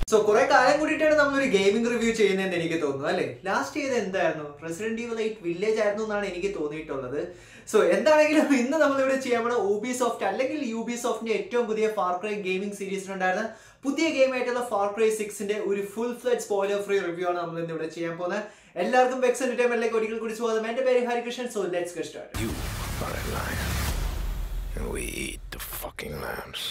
So കുറെ കാലം കൂടിയിട്ടാണ് നമ്മളൊരു ഗെയിമിംഗ് റിവ്യൂ ചെയ്യുന്നതെന്ന് എനിക്ക് തോന്നുന്നു അല്ലേ ലാസ്റ്റ് ചെയ്ത് എന്തായിരുന്നു റെസിഡന്റ് ഈവൽ എയ്റ്റ് വില്ലേജ് ആയിരുന്നു എന്നാണ് എനിക്ക് തോന്നിയിട്ടുള്ളത് സോ എന്താണെങ്കിലും ഇന്ന് നമ്മളിവിടെ ചെയ്യാൻ പോണ ഒബി സോഫ്റ്റ് അല്ലെങ്കിൽ യു ബി സോഫ്റ്റിന്റെ ഏറ്റവും പുതിയ ഫാർ ക്രൈ ഗെയിമിംഗ് സീരീസിലുണ്ടായിരുന്ന പുതിയ ഗെയിം ആയിട്ടുള്ള ഫാർ ക്രൈ സിക്സിന്റെ ഒരു full fled spoiler free review ആണ് നമ്മൾ ഇന്ന് ഇവിടെ ചെയ്യാൻ പോകുന്നത് എല്ലാവർക്കും വെക്സ് എന്റർടൈൻമെന്റിലേക്ക് ഒരിക്കൽ കൂടി സ്വാഗതം എന്റെ പേര് Harikrishnan so let's get start You are a lion, and we eat the fucking lambs.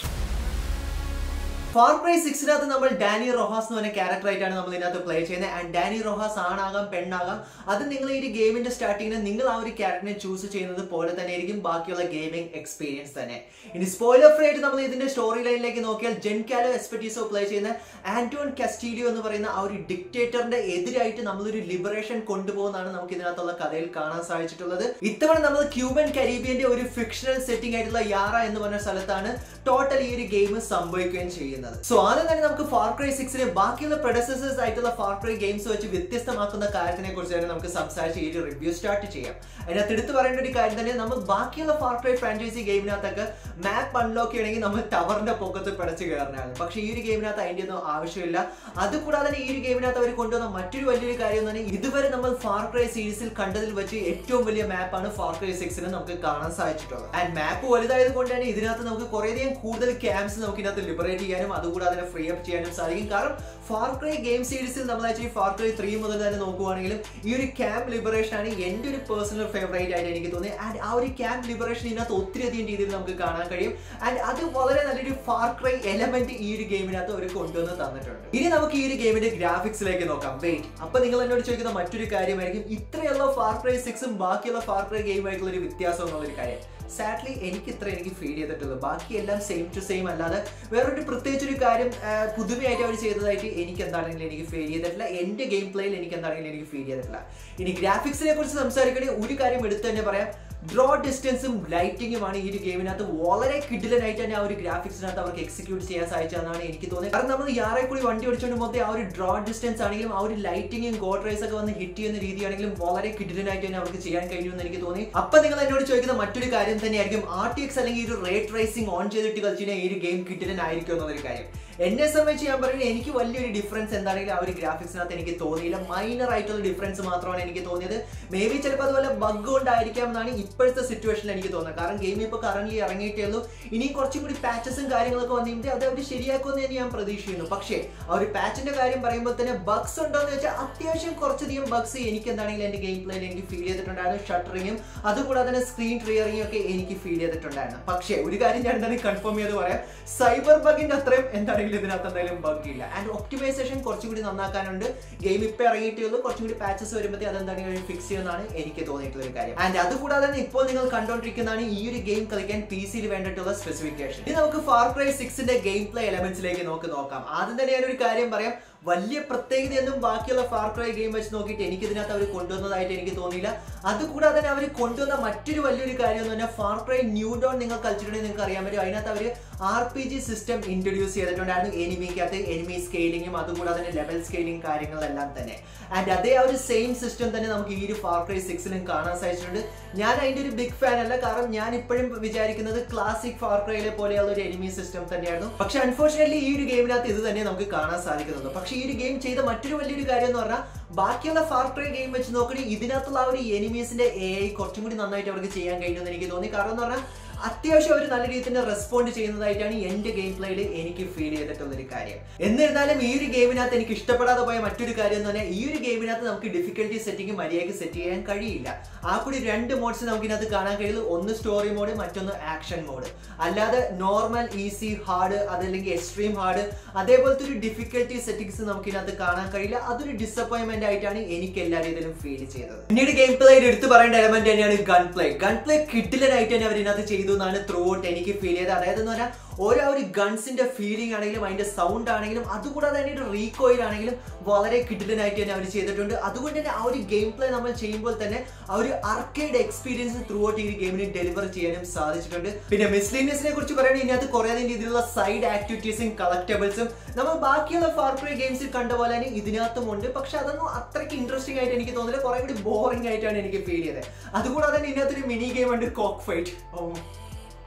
Far cry സിക്സിനകത്ത് നമ്മൾ ഡാനി റൊഹാസ് എന്ന് പറഞ്ഞ ക്യാരക്ടർ ആയിട്ടാണ് നമ്മൾ ഇതിനകത്ത് പ്ലേ ചെയ്യുന്നത് ആൻഡ് ഡാനി റൊഹാസ് ആണാകാം പെണ്ണാകാം അത് നിങ്ങൾ ഈ ഒരു ഗെയിമിന്റെ സ്റ്റാർട്ടിങ്ങിന് നിങ്ങൾ ആ ഒരു ക്യാരക്ടറിനെ ചൂസ് ചെയ്യുന്നത് പോലെ തന്നെ ആയിരിക്കും ബാക്കിയുള്ള ഗെയിമിംഗ് എക്സ്പീരിയൻസ് തന്നെ ഇനി സ്പോയിലർ ഫ്രീ ആയിട്ട് നമ്മൾ ഇതിന്റെ സ്റ്റോറി ലൈനിലേക്ക് നോക്കിയാൽ ജെൻ കാലോ എക്സ്പെർട്ടീസോ പ്ലേ ചെയ്യുന്ന ആന്റോൺ കസ്റ്റീലിയോ എന്ന് പറയുന്ന ആ ഒരു ഡിക്റ്റേറ്ററിന്റെ എതിരായിട്ട് നമ്മളൊരു ലിബറേഷൻ കൊണ്ടുപോകുന്നതാണ് നമുക്ക് ഇതിനകത്തുള്ള കഥയിൽ കാണാൻ സാധിച്ചിട്ടുള്ളത് ഇത്തവണ നമ്മൾ ക്യൂബൻ കരീബിയന്റെ ഒരു ഫിക്ഷണൽ സെറ്റിംഗ് ആയിട്ടുള്ള യാറ എന്ന് പറഞ്ഞ സ്ഥലത്താണ് ടോട്ടൽ ഈ ഒരു ഗെയിം സംഭവിക്കുകയും ചെയ്യുന്നത് സോ ആദ്യം തന്നെ നമുക്ക് ഫാർ ക്രൈ സിക്സിനെ ബാക്കിയുള്ള പ്രൊഡസേഴ്സ് ആയിട്ടുള്ള ഫാർ ക്രൈ ഗെയിംസ് വെച്ച് വ്യത്യസ്തമാക്കുന്ന കാര്യത്തിനെ കുറിച്ച് തന്നെ നമുക്ക് സംസാരിച്ച് ഈ ഒരു റിവ്യൂ സ്റ്റാർട്ട് ചെയ്യാം അതിനകത്ത് എടുത്തു പറയേണ്ട ഒരു കാര്യം തന്നെ നമ്മൾ ബാക്കിയുള്ള ഫാർ ക്രൈ ഫ്രാഞ്ചൈസി ഗെയിമിനകത്തൊക്കെ മാപ്പ് അൺലോക്ക് ചെയ്യണമെങ്കിൽ നമ്മൾ ടവറിന്റെ പൊക്കത്ത് പിടച്ച് കയറണമാണ് പക്ഷെ ഈ ഒരു ഗെയിമിനകത്ത് അതിന്റെ ഒന്നും ആവശ്യമില്ല അതുകൂടാതെ തന്നെ ഈ ഒരു ഗെയിമിനകത്ത് അവർ കൊണ്ടുവന്ന മറ്റൊരു വലിയൊരു കാര്യം എന്ന് പറഞ്ഞാൽ ഇതുവരെ നമ്മൾ ഫാർ ക്രൈ സീരീസിൽ കണ്ടതിൽ വെച്ച് ഏറ്റവും വലിയ മാപ്പാണ് ഫാർ ക്രൈ സിക്സിന് നമുക്ക് കാണാൻ സാധിച്ചിട്ടുള്ളത് ആൻഡ് മാപ്പ് വലുതായത് കൊണ്ട് തന്നെ ഇതിനകത്ത് നമുക്ക് കുറേയധികം കൂടുതൽ ക്യാമ്പ്സ് നമുക്ക് ഇതിനകത്ത് ലിബറേറ്റ് ചെയ്യാനും അതുകൂടാതെ തന്നെ ഫ്രീ അപ്പ് ചെയ്യാനും സാധിക്കും കാരണം ഫാർ ക്രൈ ഗെയിം സീരീസിൽ നമ്മൾ ആക്ച്വലി ഫാർ ക്രൈ ത്രീ മുതൽ തന്നെ നോക്കുവാണെങ്കിലും ഈ ഒരു ക്യാമ്പ് ലിബറേഷൻ ആണ് എൻ്റെ ഒരു പേഴ്സണൽ ഫേവറേറ്റ് ആയിട്ട് എനിക്ക് തോന്നി ആൻഡ് ആ ഒരു ക്യാമ്പ് ലിബറേഷൻ ഇതിനകത്ത് ഒത്തിരി അധികം രീതിയിൽ നമുക്ക് കാണാൻ കഴിയും ആൻഡ് അത് വളരെ നല്ലൊരു ഫാർ ക്രൈ എലമെന്റ് ഈ ഒരു ഗെയിമിനകത്ത് അവർ കൊണ്ടുവന്ന് തന്നിട്ടുണ്ട് ഇനി നമുക്ക് ഈ ഒരു ഗെയിമിന്റെ ഗ്രാഫിക്സിലേക്ക് നോക്കാം വെയിറ്റ് അപ്പൊ നിങ്ങൾ എന്നോട് ചോദിക്കുന്ന മറ്റൊരു കാര്യമായിരിക്കും ഇത്രയുള്ള ഫാർ ക്രൈ സിക്സും ബാക്കിയുള്ള ഫാർ ക്രൈ ഗെയിമായിട്ടുള്ള ഒരു വ്യത്യാസം എന്നുള്ളൊരു കാര്യം സാഡ്ലി എനിക്ക് ഇത്ര എനിക്ക് ഫീൽ ചെയ്തിട്ടുള്ളൂ ബാക്കിയെല്ലാം സെയിം ടു സെയിം അല്ലാതെ വേറൊരു പ്രത്യേകിച്ച് ഒരു കാര്യം ആ, പുതുമയായിട്ട് അവർ ചെയ്തതായിട്ട് എനിക്ക് എന്താണെങ്കിലും എനിക്ക് ഫീൽ ചെയ്തിട്ടില്ല എൻ്റെ ഗെയിം പ്ലേയിൽ എനിക്ക് എന്താണെങ്കിലും എനിക്ക് ഫീൽ ചെയ്തിട്ടില്ല ഇനി ഗ്രാഫിക്സിനെ കുറിച്ച് സംസാരിക്കണമെങ്കിൽ ഒരു കാര്യം എടുത്തു തന്നെ പറയാം ഡ്രോ ഡിസ്റ്റൻസും ലൈറ്റിങ്ങുമാണ് ഈ ഒരു ഗെയിമിനകത്ത് വളരെ കിഡിലനായിട്ട് തന്നെ ആ ഒരു ഗ്രാഫിക്സിനകത്ത് അവർക്ക് എക്സിക്യൂട്ട് ചെയ്യാൻ സാധിച്ചതെന്നാണ് എനിക്ക് തോന്നിയത് കാരണം നമ്മൾ യാറെ കൂടി വണ്ടി ഓടിച്ചുകൊണ്ട് മൊത്തം ആ ഒരു ഡ്രോ ഡിസ്റ്റൻസ് ആണെങ്കിലും ആ ഒരു ലൈറ്റിങ്ങും ഗോഡ് റൈസ് ഒക്കെ വന്ന് ഹിറ്റ് ചെയ്യുന്ന രീതിയാണെങ്കിലും വളരെ കിഡിലനായിട്ട് തന്നെ അവർക്ക് ചെയ്യാൻ കഴിയുമെന്ന് എനിക്ക് തോന്നി അപ്പൊ നിങ്ങൾ എന്നോട് ചോദിക്കുന്ന മറ്റൊരു കാര്യം തന്നെയായിരിക്കും ആർ ടി എക്സ് അല്ലെങ്കിൽ ഈ ഒരു റേറ്റ് റേസിംഗ് ഓൺ ചെയ്തിട്ട് കളിച്ചാൽ ഈ ഒരു ഗെയിം കിഡിലനായിരിക്കും എന്നുള്ളൊരു കാര്യം എന്നെ സംബന്ധിച്ച് ഞാൻ പറയുന്നത് എനിക്ക് വലിയൊരു ഡിഫറൻസ് എന്താണെങ്കിലും ആ ഒരു ഗ്രാഫിക്സിനകത്ത് എനിക്ക് തോന്നിയില്ല മൈനർ ആയിട്ടുള്ള ഡിഫറൻസ് മാത്രമാണ് എനിക്ക് തോന്നിയത് മേ ബി ചിലപ്പോൾ അതുപോലെ ബഗ് കൊണ്ടായിരിക്കാം എന്നാണ് ഇപ്പോഴത്തെ സിറ്റുവേഷനിൽ എനിക്ക് തോന്നുന്നത് കാരണം ഗെയിം ഇപ്പോൾ കറന്റ് ഇറങ്ങിയിട്ടേ ഉള്ളൂ ഇനി കുറച്ചും കൂടി പാച്ചസും കാര്യങ്ങളൊക്കെ വന്നിട്ട് അത് അവർ ശരിയാക്കുമെന്ന് തന്നെ ഞാൻ പ്രതീക്ഷിക്കുന്നു പക്ഷേ ആ ഒരു പാച്ചിന്റെ കാര്യം പറയുമ്പോൾ തന്നെ ബഗ്സ് ഉണ്ടോ എന്ന് വെച്ചാൽ അത്യാവശ്യം കുറച്ചധികം ബഗ്സ് എനിക്ക് എന്താണെങ്കിലും എൻ്റെ ഗെയിം പ്ലേയിൽ എനിക്ക് ഫീൽ ചെയ്തിട്ടുണ്ടായിരുന്നു ഷട്ടറിങ്ങും അതുകൂടാതെ തന്നെ സ്ക്രീൻ ട്രിയറിങ്ങും ഒക്കെ എനിക്ക് ഫീൽ ചെയ്തിട്ടുണ്ടായിരുന്നു പക്ഷേ ഒരു കാര്യം ഞാൻ എന്തായാലും കൺഫേം ചെയ്ത് പറയാം സൈബർ ബഗിന്റെ അത്രയും എന്താണെങ്കിലും ഇതിനകത്ത് എന്തായാലും ബഗ് ഇല്ല ആൻഡ് ഒപ്റ്റിമൈസേഷൻ കുറച്ചും കൂടി നന്നാക്കാനുണ്ട് ഗെയിം ഇപ്പൊ ഇറങ്ങിയിട്ടേ ഉള്ളൂ കുറച്ചും കൂടി പാച്ചസ് വരുമ്പോഴത്തേ അതെന്താണെങ്കിലും ഫിക്സ് ചെയ്യുന്നതാണ് എനിക്ക് തോന്നിയിട്ടുള്ള ഒരു കാര്യം ആൻഡ് അതുകൂടാതെ തന്നെ ഇപ്പോൾ നിങ്ങൾ കണ്ടുകൊണ്ടിരിക്കുന്നതാണ് ഈ ഒരു ഗെയിം കളിക്കാൻ പി സിയിൽ വേണ്ടിയിട്ടുള്ള സ്പെസിഫിക്കേഷൻ ഇനി നമുക്ക് ഫാർ ക്രൈ സിക്സിന്റെ ഗെയിം പ്ലേ എലമെന്റ്സിലേക്ക് നമുക്ക് നോക്കാം ആദ്യം തന്നെ ഞാനൊരു കാര്യം പറയാം വലിയ പ്രത്യേകതയൊന്നും ബാക്കിയുള്ള ഫാർ ക്രൈ ഗെയിം വെച്ച് നോക്കിയിട്ട് എനിക്ക് ഇതിനകത്ത് അവർ കൊണ്ടുവന്നതായിട്ട് എനിക്ക് തോന്നിയില്ല അതുകൂടാതെ തന്നെ അവർ കൊണ്ടുവന്ന മറ്റൊരു വലിയൊരു കാര്യം എന്ന് പറഞ്ഞാൽ ഫാർ ക്രൈ ന്യൂ ഡോൺ നിങ്ങൾ കളിച്ചിട്ടുണ്ടെങ്കിൽ നിങ്ങൾക്ക് അറിയാൻ പറ്റും അതിനകത്ത് അവർ R P G system introduce ചെയ്തിട്ടുണ്ടായിരുന്നു എനിമിക്കകത്ത് എനിമി സ്കെയിലിങ്ങും അതുകൂടാതെ തന്നെ ലെവൽ സ്കെയിലിംഗ് കാര്യങ്ങളെല്ലാം തന്നെ ആൻഡ് അതേ ആ ഒരു സെയിം സിസ്റ്റം തന്നെ നമുക്ക് ഈ ഒരു ഫാർ ക്രൈ സിക്സിലും കാണാൻ സാധിച്ചിട്ടുണ്ട് ഞാൻ അതിന്റെ ഒരു ബിഗ് ഫാൻ അല്ല കാരണം ഞാൻ ഇപ്പോഴും വിചാരിക്കുന്നത് ക്ലാസിക് ഫാർ ക്രൈയിലെ പോലെയുള്ള ഒരു എനിമി സിസ്റ്റം തന്നെയായിരുന്നു പക്ഷെ അൺഫോർച്ചുനേറ്റ്ലി ഈ ഒരു ഗെയിമിനകത്ത് ഇത് തന്നെ നമുക്ക് കാണാൻ സാധിക്കുന്നുണ്ട് പക്ഷേ ഈ ഒരു ഗെയിം ചെയ്ത മറ്റൊരു വലിയൊരു കാര്യം എന്ന് പറഞ്ഞാൽ ബാക്കിയുള്ള ഫാർ ക്രൈ ഗെയിം വെച്ച് നോക്കുകയാണെങ്കിൽ ഇതിനകത്തുള്ള ആ ഒരു എനിമീസിന്റെ എ ഐ കുറച്ചും കൂടി നന്നായിട്ട് അവർക്ക് ചെയ്യാൻ കഴിയുമെന്ന് എനിക്ക് തോന്നി കാരണം എന്ന് പറഞ്ഞാൽ അത്യാവശ്യം അവർ നല്ല രീതിയിൽ തന്നെ റെസ്പോണ്ട് ചെയ്യുന്നതായിട്ടാണ് എന്റെ ഗെയിം പ്ലേയിൽ എനിക്ക് ഫീൽ ചെയ്തിട്ടുള്ള ഒരു കാര്യം എന്നിരുന്നാലും ഈ ഒരു ഗെയിമിനകത്ത് എനിക്ക് ഇഷ്ടപ്പെടാതെ പോയ മറ്റൊരു കാര്യം എന്ന് പറഞ്ഞാൽ ഈ ഒരു ഗെയിമിനകത്ത് നമുക്ക് ഡിഫിക്കൽട്ടി സെറ്റിംഗ് മര്യാദയ്ക്ക് സെറ്റ് ചെയ്യാൻ കഴിയില്ല ആ കൂടി രണ്ട് മോഡ്സ് നമുക്ക് ഇതിനകത്ത് കാണാൻ കഴിയുള്ളൂ ഒന്ന് സ്റ്റോറി മോഡ് മറ്റൊന്ന് ആക്ഷൻ മോഡ് അല്ലാതെ നോർമൽ ഈസി ഹാർഡ് അതല്ലെങ്കിൽ എക്സ്ട്രീം ഹാർഡ് അതേപോലത്തെ ഒരു ഡിഫിക്കൽട്ടി സെറ്റിംഗ്സ് നമുക്ക് ഇതിനകത്ത് കാണാൻ കഴിയില്ല അതൊരു ഡിസപ്പോയിന്റ്മെന്റ് ആയിട്ടാണ് എനിക്ക് എല്ലാ രീതിയിലും ഫീൽ ചെയ്തത് പിന്നീട് ഗെയിം പ്ലേയിൽ എടുത്തു പറയേണ്ട എലമെന്റ് തന്നെയാണ് ഗൺ പ്ലേ ഗൺ പ്ലേ കിഡിലനായിട്ട് തന്നെ അവർ ഇതിനകത്ത് ചെയ്തു എന്നാണ് ത്രൂ ഔട്ട് എനിക്ക് ഫീൽ ചെയ്തത് അതായത് എന്ന് പറഞ്ഞാൽ ഓരോ ഒരു ഗൺസിന്റെ ഫീലിംഗ് ആണെങ്കിലും അതിന്റെ സൗണ്ട് ആണെങ്കിലും അതുകൂടാതെ തന്നെ ഒരു റീകോയിൽ ആണെങ്കിലും വളരെ കിഡിലനായിട്ട് തന്നെ അവർ ചെയ്തിട്ടുണ്ട് അതുകൊണ്ട് തന്നെ ആ ഒരു ഗെയിം പ്ലേ നമ്മൾ ചെയ്യുമ്പോൾ തന്നെ ആ ഒരു അർക്കേഡ് എക്സ്പീരിയൻസ് ത്രൂ ഔട്ട് ഈ ഗെയിമിന് ഡെലിവർ ചെയ്യാനും സാധിച്ചിട്ടുണ്ട് പിന്നെ മിസ്ലീനിയസിനെ കുറിച്ച് പറയുകയാണെങ്കിൽ ഇതിനകത്ത് കുറേ രീതിയിലുള്ള സൈഡ് ആക്ടിവിറ്റീസും കളക്റ്റബിൾസും നമ്മൾ ബാക്കിയുള്ള ഫാർ ക്രൈ ഗെയിംസിൽ കണ്ട പോലെ തന്നെ ഇതിനകത്തും ഉണ്ട് പക്ഷെ അതൊന്നും അത്രയ്ക്ക് ഇൻട്രസ്റ്റിംഗ് ആയിട്ട് എനിക്ക് തോന്നില്ല കുറെ കൂടി ബോറിംഗ് ആയിട്ടാണ് എനിക്ക് ഫീൽ ചെയ്തത് അതുകൂടാതെ തന്നെ ഇതിനകത്തൊരു മിനി ഗെയിം ഉണ്ട് കോക്ക് ഫൈറ്റ് ഓ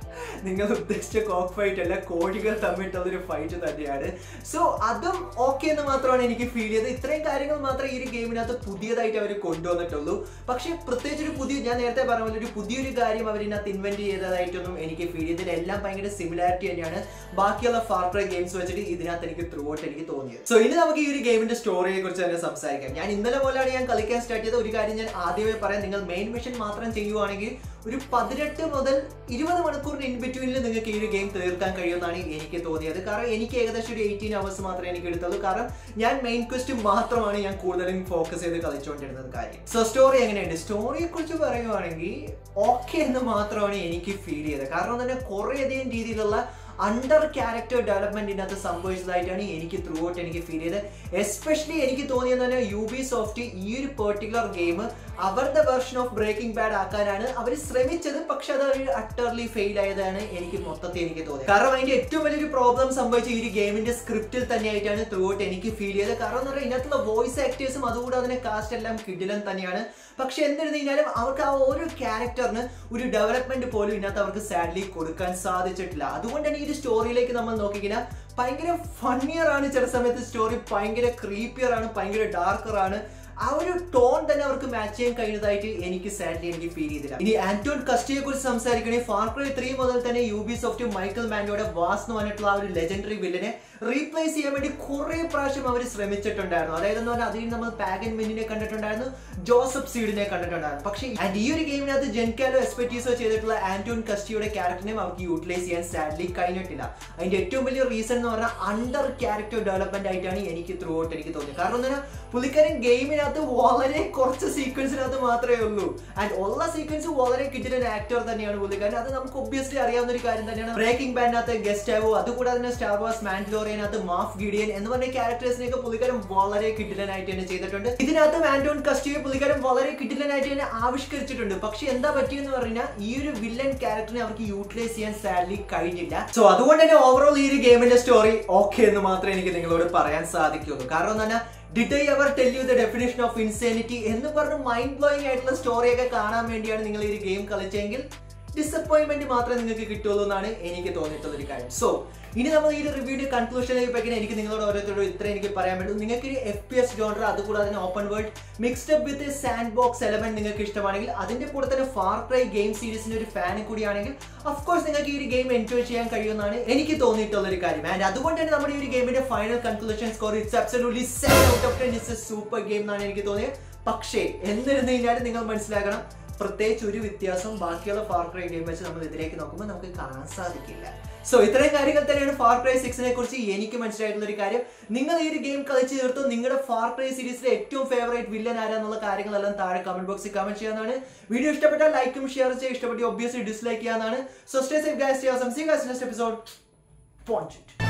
നിങ്ങൾ ഉദ്ദേശിച്ച കോക്ക് ഫൈറ്റ് അല്ല കോഴികൾ തമ്മിട്ടുള്ള ഒരു ഫൈറ്റ് തന്നെയാണ് സോ അതും ഓക്കെ എന്ന് മാത്രമാണ് എനിക്ക് ഫീൽ ചെയ്തത് ഇത്രയും കാര്യങ്ങൾ മാത്രമേ ഈ ഒരു ഗെയിമിനകത്ത് പുതിയതായിട്ട് അവർ കൊണ്ടുവന്നിട്ടുള്ളൂ പക്ഷേ പ്രത്യേകിച്ച് ഒരു പുതിയ ഞാൻ നേരത്തെ പറഞ്ഞ പോലെ ഒരു പുതിയൊരു കാര്യം അവർ ഇതിനകത്ത് ഇൻവെന്റ് ചെയ്തതായിട്ടൊന്നും എനിക്ക് ഫീൽ ചെയ്തില്ല എല്ലാം ഭയങ്കര സിമിലാരിറ്റി തന്നെയാണ് ബാക്കിയുള്ള ഫാർ ക്രൈ ഗെയിംസ് വെച്ചിട്ട് ഇതിനകത്ത് എനിക്ക് ത്രൂ ഔട്ട് എനിക്ക് തോന്നിയത് സോ ഇനി നമുക്ക് ഈ ഒരു ഗെയിമിന്റെ സ്റ്റോറിയെ കുറിച്ച് തന്നെ സംസാരിക്കാം ഞാൻ ഇന്നലെ പോലെയാണ് ഞാൻ കളിക്കാൻ സ്റ്റാർട്ട് ചെയ്ത ഒരു കാര്യം ഞാൻ ആദ്യമേ പറയാം നിങ്ങൾ മെയിൻ മിഷൻ മാത്രം ചെയ്യുവാണെങ്കിൽ ഒരു പതിനെട്ട് മുതൽ ഇരുപത് മണിക്കൂറിന് ഇൻ ബിറ്റ്വീനിൽ നിങ്ങൾക്ക് ഈ ഒരു ഗെയിം തീർക്കാൻ കഴിയുമെന്നാണ് എനിക്ക് തോന്നിയത് കാരണം എനിക്ക് ഏകദേശം ഒരു എയ്റ്റീൻ അവേഴ്സ് മാത്രമേ എനിക്ക് എടുത്തുള്ളൂ കാരണം ഞാൻ മെയിൻ ക്വസ്റ്റ് മാത്രമാണ് ഞാൻ കൂടുതലും ഫോക്കസ് ചെയ്ത് കളിച്ചുകൊണ്ടിരുന്നത് കാര്യം സോ സ്റ്റോറി എങ്ങനെയുണ്ട് സ്റ്റോറിയെ കുറിച്ച് പറയുവാണെങ്കിൽ ഓക്കെ എന്ന് മാത്രമാണ് എനിക്ക് ഫീൽ ചെയ്തത് കാരണം തന്നെ കുറേയധികം രീതിയിലുള്ള അണ്ടർ ക്യാരക്ടർ ഡെവലപ്മെന്റ് ഇതിനകത്ത് സംഭവിച്ചതായിട്ടാണ് എനിക്ക് ത്രൂ ഔട്ട് എനിക്ക് ഫീൽ ചെയ്തത് എസ്പെഷ്യലി എനിക്ക് തോന്നിയത് തന്നെ യു ബി സോഫ്റ്റ് ഈ ഒരു പെർട്ടിക്കുലർ ഗെയിം അവരുടെ വെർഷൻ ഓഫ് ബ്രേക്കിംഗ് ബാഡ് ആക്കാനാണ് അവർ ശ്രമിച്ചത് പക്ഷെ അത് ഒരു അട്ടർലി ഫെയിൽ ആയതാണ് എനിക്ക് മൊത്തത്തിൽ എനിക്ക് തോന്നിയത് കാരണം അതിന്റെ ഏറ്റവും വലിയൊരു പ്രോബ്ലം സംഭവിച്ച ഈ ഒരു ഗെയിമിന്റെ സ്ക്രിപ്റ്റിൽ തന്നെയായിട്ടാണ് ത്രൂ ഔട്ട് എനിക്ക് ഫീൽ ചെയ്തത് കാരണം എന്ന് പറഞ്ഞാൽ ഇതിനകത്തുള്ള വോയിസ് ആക്ടേഴ്സും അതുകൂടാതെ തന്നെ കാസ്റ്റ് എല്ലാം കിടിലൻ തന്നെയാണ് പക്ഷെ എന്നിരുന്നു കഴിഞ്ഞാലും അവർക്ക് ആ ഓരോ ക്യാരക്ടറിന് ഒരു ഡെവലപ്മെന്റ് പോലും ഇതിനകത്ത് അവർക്ക് സാഡ്ലി കൊടുക്കാൻ സാധിച്ചിട്ടില്ല അതുകൊണ്ട് തന്നെ ഈ ഒരു സ്റ്റോറിയിലേക്ക് നമ്മൾ നോക്കിക്കഴിഞ്ഞാൽ ഭയങ്കര ഫണ്ണിയർ ആണ് ചില സമയത്ത് സ്റ്റോറി ഭയങ്കര ക്രീപ്പിയർ ആണ് ഭയങ്കര ഡാർക്കർ ആണ് ആ ഒരു ടോൺ തന്നെ അവർക്ക് മാച്ച് ചെയ്യാൻ കഴിയുന്നതായിട്ട് എനിക്ക് സാഡ്ലി എനിക്ക് ഫീൽ ചെയ്തില്ല ഇനി ആന്റോൺ കസ്റ്റിയെ കുറിച്ച് സംസാരിക്കണമെങ്കിൽ ഫാർ ക്രൈ ത്രീ മുതൽ തന്നെ യു ബി സോഫ്റ്റ് മൈക്കൽ മാൻഡോയുടെ വാസ് എന്ന് പറഞ്ഞിട്ടുള്ള ആ ഒരു ലെജൻഡറി വില്ലനെ റീപ്ലേസ് ചെയ്യാൻ വേണ്ടി കുറെ പ്രാവശ്യം അവർ ശ്രമിച്ചിട്ടുണ്ടായിരുന്നു അതായത് എന്ന് പറഞ്ഞാൽ അതിൽ നമ്മൾ പാഗൻ മിന്നിനെ കണ്ടിട്ടുണ്ടായിരുന്നു ജോസഫ് സീഡിനെ കണ്ടിട്ടുണ്ടായിരുന്നു പക്ഷേ ആൻഡ് ഈ ഒരു ഗെയിമിനകത്ത് ജെൻകാലോ എക്സ്പെർട്ടീസോ ചെയ്തിട്ടുള്ള ആന്റോൺ കസ്റ്റിയുടെ ക്യാരക്ടറിനെയും അവർക്ക് യൂട്ടിലൈസ് ചെയ്യാൻ സാഡ്ലി കഴിഞ്ഞിട്ടില്ല അതിന്റെ ഏറ്റവും വലിയ റീസൺ എന്ന് പറഞ്ഞാൽ അണ്ടർ ക്യാരക്ടർ ഡെവലപ്മെന്റ് ആയിട്ടാണ് എനിക്ക് ത്രൂ ഔട്ട് എനിക്ക് തോന്നിയത് കാരണം എന്താ പുള്ളിക്കാരൻ ഗെയിമിനകത്ത് വളരെ കുറച്ച് സീക്വൻസിനകത്ത് മാത്രമേ ഉള്ളൂ ആൻഡ് ഉള്ള സീക്വൻസ് വളരെ കിട്ടിയ ആക്ടർ തന്നെയാണ് പുള്ളിക്കാരൻ അത് നമുക്ക് ഒബ്വിയസ്ലി അറിയാവുന്ന ഒരു കാര്യം തന്നെയാണ് ബ്രേക്കിംഗ് ബാൻഡിനകത്ത് ഗസ്റ്റ് ആവോ അതുകൂടാതെ തന്നെ സ്റ്റാർ വാസ് മാൻഡ്ലോറിയനകത്ത് മാഫ് ഗിഡിയൻ എന്ന് പറഞ്ഞ ക്യാരക്ടേഴ്സിനെയൊക്കെ പുള്ളിക്കാരൻ വളരെ കിട്ടിലനായിട്ട് തന്നെ ചെയ്തിട്ടുണ്ട് ഇതിനകത്ത് ആന്റോൺ കസ്റ്റിയെ പുള്ളിക്കാരൻ വളരെ കിട്ടിലനായിട്ട് തന്നെ ആവിഷ്കരിച്ചിട്ടുണ്ട് പക്ഷെ എന്താ പറ്റിയെന്ന് പറഞ്ഞാൽ ഈ ഒരു വില്ലൻ ക്യാരക്ടറിനെ അവർക്ക് യൂട്ടിലൈസ് ചെയ്യാൻ സാഡ്ലി കഴിഞ്ഞില്ല സോ അതുകൊണ്ട് തന്നെ ഓവറോൾ ഈ ഒരു ഗെയിമിന്റെ സ്റ്റോറി ഓക്കെ എന്ന് മാത്രമേ എനിക്ക് നിങ്ങളോട് പറയാൻ സാധിക്കുള്ളൂ കാരണം തന്നെ did I ever tell you the definition of insanity എന്ന് പറഞ്ഞ് മൈൻഡ് ബ്ലോയിങ് ആയിട്ടുള്ള സ്റ്റോറിയൊക്കെ കാണാൻ വേണ്ടിയാണ് നിങ്ങൾ ഈ ഒരു ഗെയിം കളിച്ചെങ്കിൽ ഡിസപ്പോയിന്റ്മെന്റ് മാത്രമേ നിങ്ങൾക്ക് കിട്ടുള്ളൂ എന്നാണ് എനിക്ക് തോന്നിയിട്ടുള്ള ഒരു കാര്യം സോ ഇനി നമ്മൾ ഈ ഒരു റിവ്യൂയുടെ കൺക്ലൂഷനിലേക്ക് പോയി എനിക്ക് നിങ്ങളോട് ഓരോരുത്തരോട് ഇത്ര എനിക്ക് പറയാൻ പറ്റും നിങ്ങൾക്ക് ഒരു എഫ് പി എസ് ജോണർ അതുകൂടാതെ തന്നെ open world mixed up with sandbox element നിങ്ങൾക്ക് ഇഷ്ടമാണെങ്കിൽ അതിന്റെ കൂടെ തന്നെ ഫാർ ക്രൈ ഗെയിം സീരീസിന്റെ ഒരു ഫാൻ കൂടിയാണെങ്കിൽ കോഴ്സ് നിങ്ങൾക്ക് ഈ ഒരു ഗെയിം എൻജോയ് ചെയ്യാൻ കഴിയുമെന്നാണ് എനിക്ക് തോന്നിയിട്ടുള്ള ഒരു കാര്യം ആൻഡ് അതുകൊണ്ട് തന്നെ നമ്മുടെ ഈ ഒരു ഗെയിമിന്റെ final conclusion score it's absolutely seven out of ten it's a super game എന്നാണ് എനിക്ക് തോന്നിയത് പക്ഷേ എന്നിരുന്നു കഴിഞ്ഞാൽ നിങ്ങൾ മനസ്സിലാക്കണം പ്രത്യേകിച്ച് ഒരു വ്യത്യാസം ബാക്കിയുള്ള ഫാർ ക്രൈ ഗെയിം വെച്ച് നമ്മൾ ഇതിലേക്ക് നോക്കുമ്പോൾ നമുക്ക് കാണാൻ സാധിക്കില്ല സോ ഇത്രയും കാര്യങ്ങൾ തന്നെയാണ് ഫാർ ക്രൈ സിക്സിനെ കുറിച്ച് എനിക്ക് മനസ്സിലായിട്ടുള്ള ഒരു കാര്യം നിങ്ങൾ ഈ ഒരു ഗെയിം കളിച്ച് തീർത്തു നിങ്ങളുടെ ഫാർ ക്രൈ സീരീസിലെ ഏറ്റവും ഫേവറേറ്റ് വില്ലൻ ആരാന്നുള്ള കാര്യങ്ങളെല്ലാം താഴെ കമന്റ് ബോക്സിൽ കമന്റ് ചെയ്യാനാണ് വീഡിയോ ഇഷ്ടപ്പെട്ടാൽ ലൈക്കും ഷെയർ ചെയ്യുക ഇഷ്ടപ്പെട്ട് ഒബ്വിയസ്ലി ഡിസ്ലൈക്ക് ചെയ്യാനാണ് so stay safe guys see guys next episode point